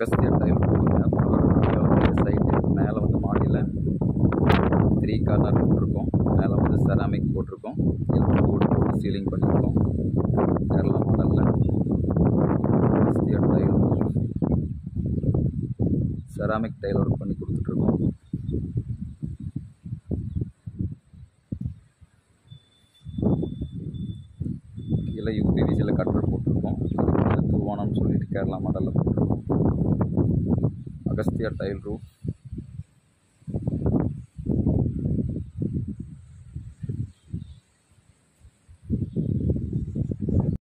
Agastya tail ரூஃபுங்க site மேலே வந்து மாடியில் த்ரீ கார்னர் போட்டிருக்கோம் மேலே வந்து செராமிக் போட்டிருக்கோம் கீழே போர்டு போட்டு சீலிங் பண்ணியிருக்கோம் கேரளா மாடலில் Agastya tile roof ceramic tile work பண்ணி கொடுத்துட்ருக்கோம் கீழே யூபிவிசியில் கட்டர் போட்டிருக்கோம் இதுக்கு மேலே தூவானம்னு சொல்லிட்டு கேரளா மாடலில் போட்டிருக்கோம் அகஸ்தியா டைல் ரூஃப்